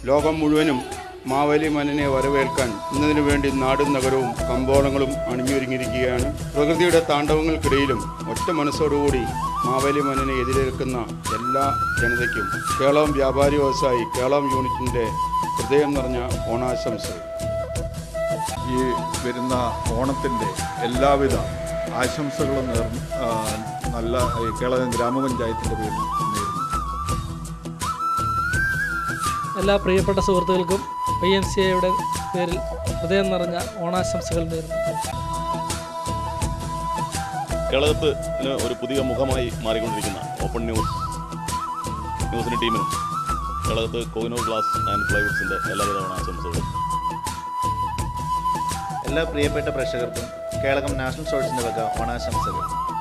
ലോകം മുഴുവനും മാവേലി മനനെ വരവേൽക്കാൻ ഇന്നതിനു വേണ്ടി നാടും നഗരവും കമ്പോളങ്ങളും അണിഞ്ഞൊരുങ്ങിയിരിക്കുകയാണ് പ്രകൃതിയുടെ താണ്ഡവങ്ങൾക്കിടയിലും ഒറ്റ മനസ്സോടുകൂടി മാവേലി മനനെ എതിരേൽക്കുന്ന എല്ലാ ജനതയ്ക്കും കേരളം വ്യാപാരി വ്യവസായി കേരളം യൂണിറ്റിൻ്റെ ഹൃദയം നിറഞ്ഞ ഓണാശംസകൾ ഈ വരുന്ന ഓണത്തിൻ്റെ എല്ലാവിധ ആശംസകളും നേർന്ന് ആ, നല്ല ഈ കേളകം ഗ്രാമപഞ്ചായത്തിൻ്റെ പേരിൽ നേരുന്നു എല്ലാ പ്രിയപ്പെട്ട സുഹൃത്തുക്കൾക്കും വൈ എം സി എയുടെ പേരിൽ ഹൃദയം നിറഞ്ഞ ഓണാശംസകൾ നേരുന്നു കേരളത്തിന് ഒരു പുതിയ മുഖമായി മാറിക്കൊണ്ടിരിക്കുന്ന ഓപ്പൺ ന്യൂസ് ന്യൂസിന് ടീമിനും കേരളത്ത് കോഹിനൂർ ഗ്ലാസ് ആൻഡ് പ്ലൈവുഡ്സിൻ്റെ എല്ലാവിധ ആശംസകളും എല്ലാ പ്രിയപ്പെട്ട പ്രേക്ഷകർക്കും കേളകം നാഷണൽ സ്റ്റോഴ്സിൻ്റെ വക ഓണാശംസകൾ